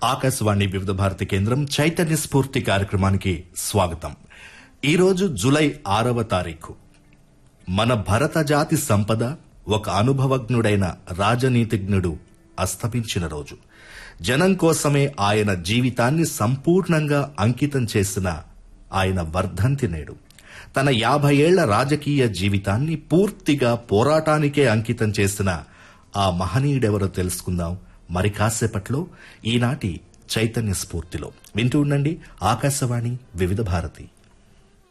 ఆకాశవాణి వివిధ భారతి కేంద్రం చైతన్య స్ఫూర్తి కార్యక్రమానికి స్వాగతం ఈరోజు జులై ఆరవ తారీఖు మన భరత జాతి సంపద ఒక అనుభవజ్ఞుడైన రాజనీతిజ్ఞుడు అస్తమించిన రోజు జనం కోసమే ఆయన జీవితాన్ని సంపూర్ణంగా అంకితం చేసిన ఆయన వర్ధంతి నేడు తన యాభై ఏళ్ల రాజకీయ జీవితాన్ని పూర్తిగా పోరాటానికే అంకితం చేసిన ఆ మహనీయుడెవరో తెలుసుకుందాం మరి కాసేపట్లో ఈనాటి చైతన్య స్ఫూర్తిలో వింటూ ఉండండి ఆకాశవాణి వివిధ భారతి